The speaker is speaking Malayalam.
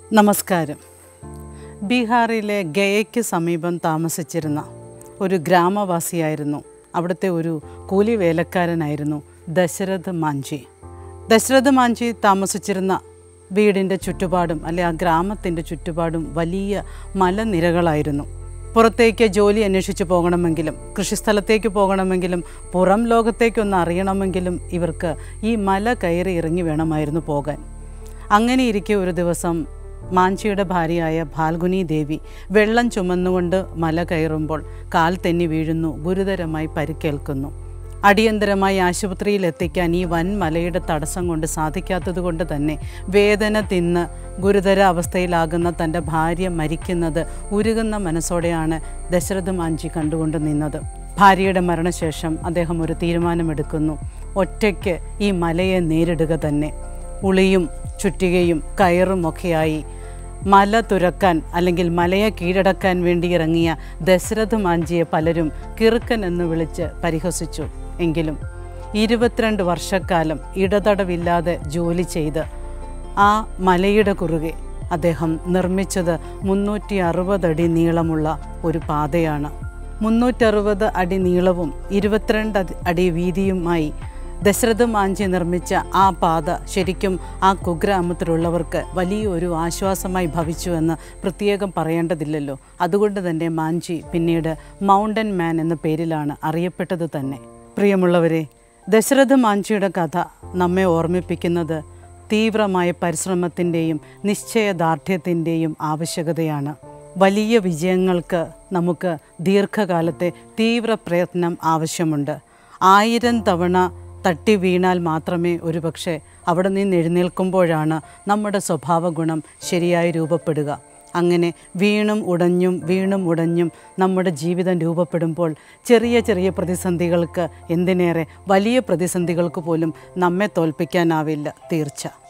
നമസ്കാരം ബീഹാറിലെ ഗയയ്ക്ക് സമീപം താമസിച്ചിരുന്ന ഒരു ഗ്രാമവാസിയായിരുന്നു അവിടുത്തെ ഒരു കൂലി വേലക്കാരനായിരുന്നു ദശരഥ് മാഞ്ചി ദശരഥ് മാഞ്ചി താമസിച്ചിരുന്ന വീടിൻ്റെ ചുറ്റുപാടും അല്ലെ ആ ഗ്രാമത്തിൻ്റെ ചുറ്റുപാടും വലിയ മലനിരകളായിരുന്നു പുറത്തേക്ക് ജോലി അന്വേഷിച്ച് പോകണമെങ്കിലും കൃഷിസ്ഥലത്തേക്ക് പോകണമെങ്കിലും പുറം ലോകത്തേക്കൊന്ന് അറിയണമെങ്കിലും ഇവർക്ക് ഈ മല കയറി ഇറങ്ങി വേണമായിരുന്നു പോകാൻ അങ്ങനെ ഇരിക്കെ ഒരു ദിവസം മാഞ്ചിയുടെ ഭാര്യയായ ഭാൽഗുനി ദേവി വെള്ളം ചുമന്നുകൊണ്ട് മല കയറുമ്പോൾ കാൽ തെന്നി വീഴുന്നു ഗുരുതരമായി പരിക്കേൽക്കുന്നു അടിയന്തരമായി ആശുപത്രിയിൽ എത്തിക്കാൻ ഈ വൻ മലയുടെ തടസ്സം കൊണ്ട് സാധിക്കാത്തത് കൊണ്ട് തന്നെ വേദന തിന്ന് ഗുരുതര അവസ്ഥയിലാകുന്ന തൻ്റെ ഭാര്യ മരിക്കുന്നത് ഉരുകുന്ന മനസ്സോടെയാണ് ദശരഥ മാഞ്ചി കണ്ടുകൊണ്ട് നിന്നത് ഭാര്യയുടെ മരണശേഷം അദ്ദേഹം ഒരു തീരുമാനമെടുക്കുന്നു ഒറ്റയ്ക്ക് ഈ മലയെ നേരിടുക തന്നെ ഉളിയും ചുറ്റികയും കയറും ഒക്കെയായി മല തുരക്കാൻ അല്ലെങ്കിൽ മലയെ കീഴടക്കാൻ വേണ്ടി ഇറങ്ങിയ ദശരഥ മാഞ്ചിയെ പലരും കിറുക്കൻ എന്ന് വിളിച്ച് പരിഹസിച്ചു എങ്കിലും ഇരുപത്തിരണ്ട് വർഷക്കാലം ഇടതടവില്ലാതെ ജോലി ചെയ്ത് ആ മലയുടെ കുറുകെ അദ്ദേഹം നിർമ്മിച്ചത് മുന്നൂറ്റി അറുപതടി നീളമുള്ള ഒരു പാതയാണ് മുന്നൂറ്ററുപത് അടി നീളവും ഇരുപത്തിരണ്ട് അടി- അടി വീതിയുമായി ദശരഥ മാഞ്ചി നിർമ്മിച്ച ആ പാത ശരിക്കും ആ കുഗ്രാമത്തിലുള്ളവർക്ക് വലിയൊരു ആശ്വാസമായി ഭവിച്ചു എന്ന് പ്രത്യേകം പറയേണ്ടതില്ലല്ലോ അതുകൊണ്ട് തന്നെ മാഞ്ചി പിന്നീട് മൗണ്ടൻ മാൻ എന്ന പേരിലാണ് അറിയപ്പെട്ടത് തന്നെ പ്രിയമുള്ളവരെ ദശരഥ മാഞ്ചിയുടെ കഥ നമ്മെ ഓർമ്മിപ്പിക്കുന്നത് തീവ്രമായ പരിശ്രമത്തിൻ്റെയും നിശ്ചയദാർഢ്യത്തിൻ്റെയും ആവശ്യകതയാണ് വലിയ വിജയങ്ങൾക്ക് നമുക്ക് ദീർഘകാലത്തെ തീവ്ര പ്രയത്നം ആവശ്യമുണ്ട് ആയിരം തവണ തട്ടി വീണാൽ മാത്രമേ ഒരുപക്ഷെ അവിടെ നിന്ന് എഴുന്നേൽക്കുമ്പോഴാണ് നമ്മുടെ സ്വഭാവ ഗുണം ശരിയായി രൂപപ്പെടുക അങ്ങനെ വീണും ഉടഞ്ഞും വീണും ഉടഞ്ഞും നമ്മുടെ ജീവിതം രൂപപ്പെടുമ്പോൾ ചെറിയ ചെറിയ പ്രതിസന്ധികൾക്ക് എന്തിനേറെ വലിയ പ്രതിസന്ധികൾക്ക് പോലും നമ്മെ തോൽപ്പിക്കാനാവില്ല തീർച്ച